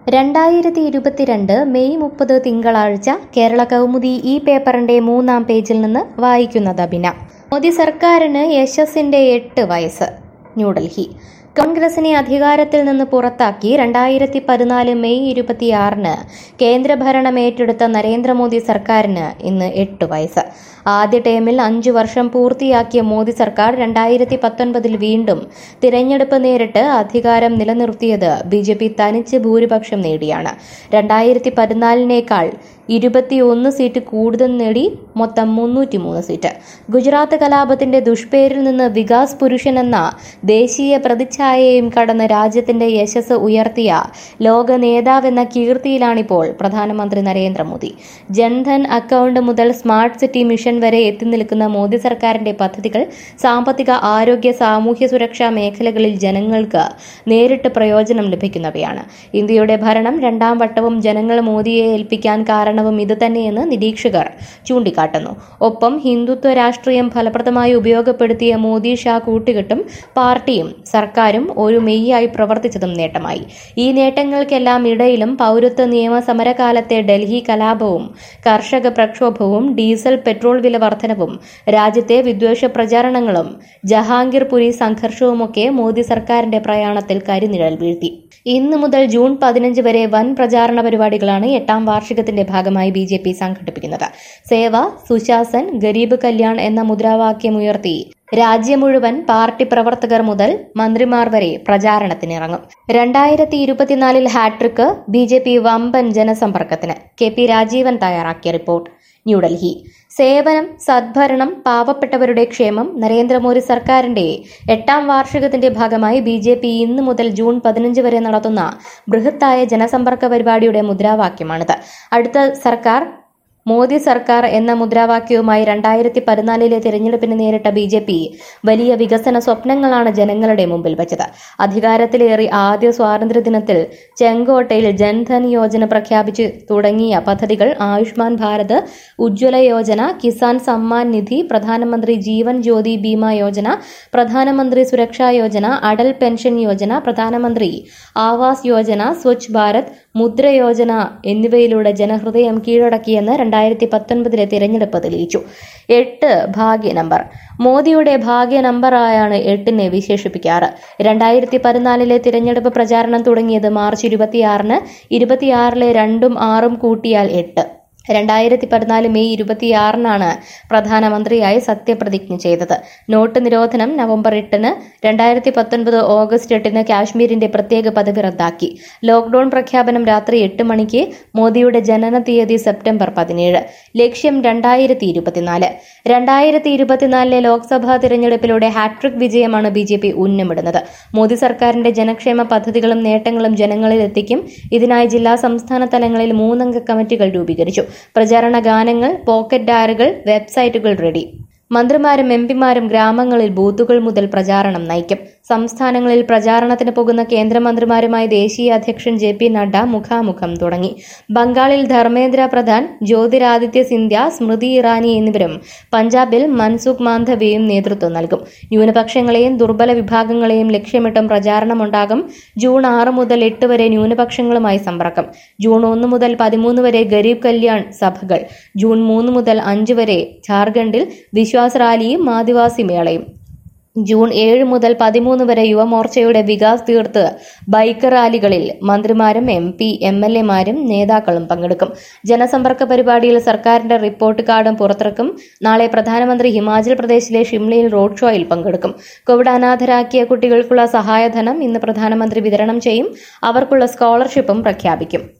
രണ്ടായിരത്തി ഇരുപത്തിരണ്ട് മെയ് മുപ്പത് തിങ്കളാഴ്ച കേരള കൗമുദി ഈ പേപ്പറിന്റെ മൂന്നാം പേജിൽ നിന്ന് വായിക്കുന്നത് അബിന മോദി സർക്കാരിന് യശസ്സിന്റെ എട്ട് വയസ്സ് ന്യൂഡൽഹി കോൺഗ്രസിനെ അധികാരത്തിൽ നിന്ന് പുറത്താക്കി രണ്ടായിരത്തി പതിനാല് മെയ് ഇരുപത്തിയാറിന് കേന്ദ്രഭരണം ഏറ്റെടുത്ത നരേന്ദ്രമോദി സർക്കാരിന് ഇന്ന് എട്ട് വയസ്സ് ആദ്യ ടേമിൽ അഞ്ചു വർഷം പൂർത്തിയാക്കിയ മോദി സർക്കാർ രണ്ടായിരത്തി പത്തൊൻപതിൽ വീണ്ടും തിരഞ്ഞെടുപ്പ് നേരിട്ട് അധികാരം നിലനിർത്തിയത് ബി ജെ പി തനിച്ച് ഭൂരിപക്ഷം നേടിയാണ് രണ്ടായിരത്തി പതിനാലിനേക്കാൾ ഇരുപത്തിയൊന്ന് സീറ്റ് കൂടുതൽ നേടി മൊത്തം മുന്നൂറ്റിമൂന്ന് സീറ്റ് ഗുജറാത്ത് കലാപത്തിന്റെ ദുഷ്പേരിൽ നിന്ന് വികാസ് പുരുഷൻ എന്ന ദേശീയ പ്രതിച്ഛായയും കടന്ന് രാജ്യത്തിന്റെ യശസ് ഉയർത്തിയ ലോക നേതാവെന്ന കീർത്തിയിലാണിപ്പോൾ പ്രധാനമന്ത്രി നരേന്ദ്രമോദി ജൻധൻ അക്കൗണ്ട് മുതൽ സ്മാർട്ട് സിറ്റി മിഷൻ വരെ എത്തി നിൽക്കുന്ന മോദി സർക്കാരിന്റെ പദ്ധതികൾ സാമ്പത്തിക ആരോഗ്യ സാമൂഹ്യ സുരക്ഷാ മേഖലകളിൽ ജനങ്ങൾക്ക് നേരിട്ട് പ്രയോജനം ലഭിക്കുന്നവയാണ് ഇന്ത്യയുടെ ഭരണം രണ്ടാം വട്ടവും ജനങ്ങൾ മോദിയെ ഏൽപ്പിക്കാൻ കാരണവും ഇതുതന്നെയെന്ന് നിരീക്ഷകർ ചൂണ്ടിക്കാട്ടുന്നു ഒപ്പം ഹിന്ദുത്വ രാഷ്ട്രീയം ഫലപ്രദമായി ഉപയോഗപ്പെടുത്തിയ മോദി ഷാ കൂട്ടുകെട്ടും പാർട്ടിയും സർക്കാരും ഒരു മെയ്യായി പ്രവർത്തിച്ചതും നേട്ടമായി ഈ നേട്ടങ്ങൾക്കെല്ലാം ഇടയിലും പൗരത്വ നിയമ സമരകാലത്തെ ഡൽഹി കലാപവും കർഷക പ്രക്ഷോഭവും ഡീസൽ പെട്രോൾ വില വർധനവും രാജ്യത്തെ വിദ്വേഷ പ്രചാരണങ്ങളും ജഹാംഗീർപുരി സംഘർഷവുമൊക്കെ മോദി സർക്കാരിന്റെ പ്രയാണത്തിൽ കരിനിഴൽ വീഴ്ത്തി ഇന്ന് മുതൽ ജൂൺ പതിനഞ്ച് വരെ വൻ പ്രചാരണ പരിപാടികളാണ് എട്ടാം വാർഷികത്തിന്റെ ഭാഗമായി ബി ജെ പി സംഘടിപ്പിക്കുന്നത് സേവ സുശാസൻ ഗരീബ് കല്യാൺ എന്ന മുദ്രാവാക്യമുയർത്തി രാജ്യം മുഴുവൻ പാർട്ടി പ്രവർത്തകർ മുതൽ മന്ത്രിമാർ വരെ പ്രചാരണത്തിനിറങ്ങും രണ്ടായിരത്തി ഇരുപത്തിനാലിൽ ഹാട്രിക്ക് ബി ജെ പി വമ്പൻ ജനസമ്പർക്കത്തിന് കെ പി രാജീവൻ തയ്യാറാക്കിയ റിപ്പോർട്ട് ന്യൂഡൽഹി സേവനം സദ്ഭരണം പാവപ്പെട്ടവരുടെ ക്ഷേമം നരേന്ദ്രമോദി സർക്കാരിന്റെ എട്ടാം വാർഷികത്തിന്റെ ഭാഗമായി ബി ജെ പി ഇന്ന് മുതൽ ജൂൺ പതിനഞ്ച് വരെ നടത്തുന്ന ബൃഹത്തായ ജനസമ്പർക്ക പരിപാടിയുടെ മുദ്രാവാക്യമാണിത് അടുത്ത സർക്കാർ മോദി സർക്കാർ എന്ന മുദ്രാവാക്യവുമായി രണ്ടായിരത്തി പതിനാലിലെ തിരഞ്ഞെടുപ്പിന് നേരിട്ട ബി ജെ പി വലിയ വികസന സ്വപ്നങ്ങളാണ് ജനങ്ങളുടെ മുമ്പിൽ വച്ചത് അധികാരത്തിലേറി ആദ്യ സ്വാതന്ത്ര്യദിനത്തിൽ ചെങ്കോട്ടയിൽ ജൻധൻ യോജന പ്രഖ്യാപിച്ചു തുടങ്ങിയ പദ്ധതികൾ ആയുഷ്മാൻ ഭാരത് ഉജ്ജ്വല യോജന കിസാൻ സമ്മാൻ നിധി പ്രധാനമന്ത്രി ജീവൻ ജ്യോതി ബീമ യോജന പ്രധാനമന്ത്രി സുരക്ഷാ യോജന അടൽ പെൻഷൻ യോജന പ്രധാനമന്ത്രി ആവാസ് യോജന സ്വച്ഛ് ഭാരത് മുദ്ര യോജന എന്നിവയിലൂടെ ജനഹൃദയം കീഴടക്കിയെന്ന് രണ്ടായിരത്തി പത്തൊൻപതിലെ തിരഞ്ഞെടുപ്പ് തെളിയിച്ചു എട്ട് ഭാഗ്യ നമ്പർ മോദിയുടെ ഭാഗ്യ നമ്പറായാണ് എട്ടിനെ വിശേഷിപ്പിക്കാറ് രണ്ടായിരത്തി പതിനാലിലെ തിരഞ്ഞെടുപ്പ് പ്രചാരണം തുടങ്ങിയത് മാർച്ച് ഇരുപത്തിയാറിന് ഇരുപത്തിയാറിലെ രണ്ടും ആറും കൂട്ടിയാൽ എട്ട് രണ്ടായിരത്തി പതിനാല് മെയ് ഇരുപത്തിയാറിനാണ് പ്രധാനമന്ത്രിയായി സത്യപ്രതിജ്ഞ ചെയ്തത് നോട്ട് നിരോധനം നവംബർ എട്ടിന് രണ്ടായിരത്തി പത്തൊൻപത് ഓഗസ്റ്റ് എട്ടിന് കാശ്മീരിന്റെ പ്രത്യേക പദവി റദ്ദാക്കി ലോക്ഡൌൺ പ്രഖ്യാപനം രാത്രി എട്ട് മണിക്ക് മോദിയുടെ ജനന തീയതി സെപ്റ്റംബർ പതിനേഴ് ലക്ഷ്യം രണ്ടായിരത്തി ഇരുപത്തിനാല് രണ്ടായിരത്തി ഇരുപത്തിനാലിലെ ലോക്സഭാ തിരഞ്ഞെടുപ്പിലൂടെ ഹാട്രിക് വിജയമാണ് ബി ജെ പി ഉന്നമിടുന്നത് മോദി സർക്കാരിന്റെ ജനക്ഷേമ പദ്ധതികളും നേട്ടങ്ങളും ജനങ്ങളിൽ എത്തിക്കും ഇതിനായി ജില്ലാ സംസ്ഥാന തലങ്ങളിൽ മൂന്നംഗ കമ്മിറ്റികൾ രൂപീകരിച്ചു പ്രചാരണ ഗാനങ്ങൾ പോക്കറ്റ് ഡയറികൾ വെബ്സൈറ്റുകൾ റെഡി മന്ത്രിമാരും എം പിമാരും ഗ്രാമങ്ങളിൽ ബൂത്തുകൾ മുതൽ പ്രചാരണം നയിക്കും സംസ്ഥാനങ്ങളിൽ പ്രചാരണത്തിന് പോകുന്ന കേന്ദ്രമന്ത്രിമാരുമായി ദേശീയ അധ്യക്ഷൻ ജെ പി നഡ്ഡ മുഖാമുഖം തുടങ്ങി ബംഗാളിൽ ധർമ്മേന്ദ്ര പ്രധാൻ ജ്യോതിരാദിത്യ സിന്ധ്യ സ്മൃതി ഇറാനി എന്നിവരും പഞ്ചാബിൽ മൻസുഖ് മാന്ധവിയും നേതൃത്വം നൽകും ന്യൂനപക്ഷങ്ങളെയും ദുർബല വിഭാഗങ്ങളെയും ലക്ഷ്യമിട്ടും പ്രചാരണമുണ്ടാകും ജൂൺ ആറ് മുതൽ എട്ട് വരെ ന്യൂനപക്ഷങ്ങളുമായി സമ്പർക്കം ജൂൺ ഒന്ന് മുതൽ പതിമൂന്ന് വരെ ഗരീബ് കല്യാൺ സഭകൾ ജൂൺ മൂന്ന് മുതൽ അഞ്ച് വരെ ജാർഖണ്ഡിൽ വിശ്വാസ് റാലിയും ആദിവാസി മേളയും ജൂൺ ഏഴ് മുതൽ പതിമൂന്ന് വരെ യുവമോർച്ചയുടെ വികാസ് തീർത്ത് ബൈക്ക് റാലികളിൽ മന്ത്രിമാരും എം പി എം എൽ എമാരും നേതാക്കളും പങ്കെടുക്കും ജനസമ്പർക്ക പരിപാടിയിൽ സർക്കാരിന്റെ റിപ്പോർട്ട് കാർഡും പുറത്തിറക്കും നാളെ പ്രധാനമന്ത്രി ഹിമാചൽ പ്രദേശിലെ ഷിംലയിൽ റോഡ് ഷോയിൽ പങ്കെടുക്കും കോവിഡ് അനാഥരാക്കിയ കുട്ടികൾക്കുള്ള സഹായധനം ഇന്ന് പ്രധാനമന്ത്രി വിതരണം ചെയ്യും അവർക്കുള്ള സ്കോളർഷിപ്പും പ്രഖ്യാപിക്കും